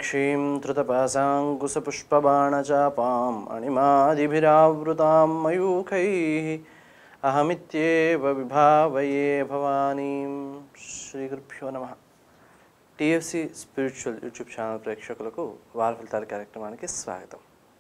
విశాలాక్షీం ధృతపాశాంకుశపుష్పబాణచాపాం అణిమాదిభిరావృతాం మయూఖైः అహమిత్యేవ విభావయే భవానీం శ్రీగురుభ్యో నమ TFC spiritual YouTube channel ప్రేక్షకులకు వార ఫలితాల కార్యక్రమానికి స్వాగతం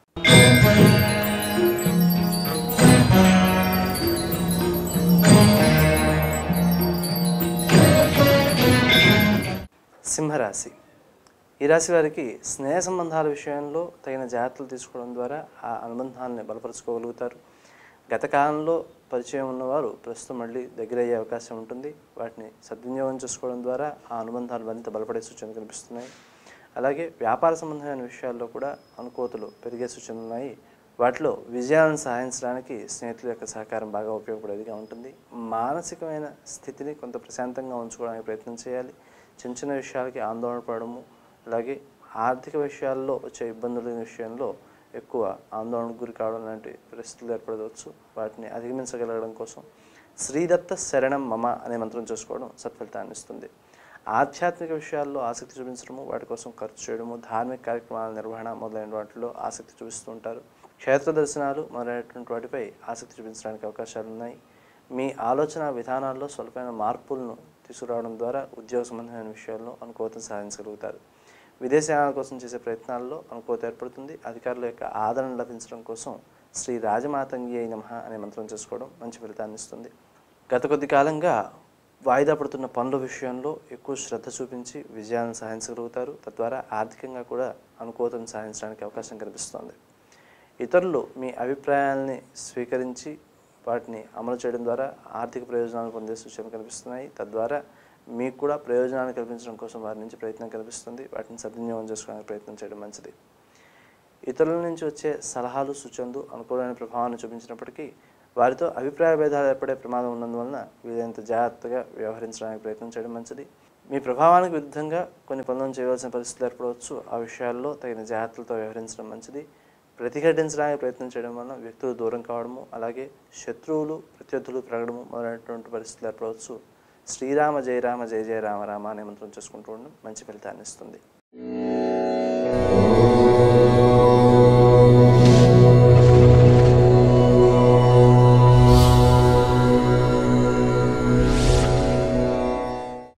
సింహరాశి ఈ రాశి వారికి స్నేహ సంబంధాల విషయంలో తగిన జాగ్రత్తలు తీసుకోవడం ద్వారా ఆ అనుబంధాన్ని బలపరుచుకోగలుగుతారు గత కాలంలో పరిచయం ఉన్నవారు ప్రస్తుతం మళ్ళీ దగ్గర అయ్యే అవకాశం ఉంటుంది వాటిని సద్వినియోగం చేసుకోవడం ద్వారా ఆ అనుబంధాలు మరింత బలపడే సూచనలు కనిపిస్తున్నాయి అలాగే వ్యాపార సంబంధమైన విషయాల్లో కూడా అనుకూతలు పెరిగే సూచనలు ఉన్నాయి వాటిలో విజయాలను సాధించడానికి స్నేహితుల యొక్క సహకారం బాగా ఉపయోగపడేదిగా ఉంటుంది మానసికమైన స్థితిని కొంత ప్రశాంతంగా ఉంచుకోవడానికి ప్రయత్నం చేయాలి చిన్న చిన్న విషయాలకి ఆందోళన పడము అలాగే ఆర్థిక విషయాల్లో వచ్చే ఇబ్బందుల విషయంలో ఎక్కువ ఆందోళనకు గురి కావడం లాంటి పరిస్థితులు ఏర్పడవచ్చు వాటిని అధిగమించగలగడం కోసం శ్రీదత్త శరణం మమ అనే మంత్రం చేసుకోవడం సత్ఫలితాన్ని ఇస్తుంది ఆధ్యాత్మిక విషయాల్లో ఆసక్తి చూపించడము వాటి కోసం ఖర్చు చేయడము ధార్మిక కార్యక్రమాల నిర్వహణ మొదలైన వాటిలో ఆసక్తి చూపిస్తూ ఉంటారు క్షేత్ర దర్శనాలు మొదలైనటువంటి వాటిపై ఆసక్తి చూపించడానికి అవకాశాలు ఉన్నాయి మీ ఆలోచన విధానాల్లో స్వల్పమైన మార్పులను తీసుకురావడం ద్వారా ఉద్యోగ సంబంధమైన విషయాల్లో అనుకూలతను సాధించగలుగుతారు విదేశయానాల కోసం చేసే ప్రయత్నాల్లో అనుకూలత ఏర్పడుతుంది అధికారుల యొక్క ఆదరణ లభించడం కోసం శ్రీ రాజమాతంగి అయి నమః అనే మంత్రం చేసుకోవడం మంచి ఫలితాన్ని ఇస్తుంది గత కొద్ది కాలంగా వాయిదా పడుతున్న పనుల విషయంలో ఎక్కువ శ్రద్ధ చూపించి విజయాలను సాధించగలుగుతారు తద్వారా ఆర్థికంగా కూడా అనుకూలతను సాధించడానికి అవకాశం కనిపిస్తోంది ఇతరులు మీ అభిప్రాయాల్ని స్వీకరించి వాటిని అమలు చేయడం ద్వారా ఆర్థిక ప్రయోజనాలు పొందే సూచనలు కనిపిస్తున్నాయి తద్వారా మీకు కూడా ప్రయోజనాలు కల్పించడం కోసం వారి నుంచి ప్రయత్నం కనిపిస్తుంది వాటిని సద్వినియోగం చేసుకోవడానికి ప్రయత్నం చేయడం మంచిది ఇతరుల నుంచి వచ్చే సలహాలు సూచనలు అనుకూలమైన ప్రభావాన్ని చూపించినప్పటికీ వారితో అభిప్రాయ భేదాలు ఏర్పడే ప్రమాదం ఉన్నందువలన వీలైనంత జాగ్రత్తగా వ్యవహరించడానికి ప్రయత్నం చేయడం మంచిది మీ ప్రభావానికి విరుద్ధంగా కొన్ని పనులను చేయవలసిన పరిస్థితులు ఏర్పడవచ్చు ఆ విషయాల్లో తగిన జాగ్రత్తలతో వ్యవహరించడం మంచిది ప్రతిఘటించడానికి ప్రయత్నం చేయడం వలన వ్యక్తులు దూరం కావడము అలాగే శత్రువులు ప్రత్యర్థులు పెరగడము మొదలైనటువంటి పరిస్థితులు ఏర్పడవచ్చు శ్రీరామ జయ రామ జయ జయ రామ రామ అనే మంత్రం చేసుకుంటూ ఉండడం మంచి ఫలితాన్ని ఇస్తుంది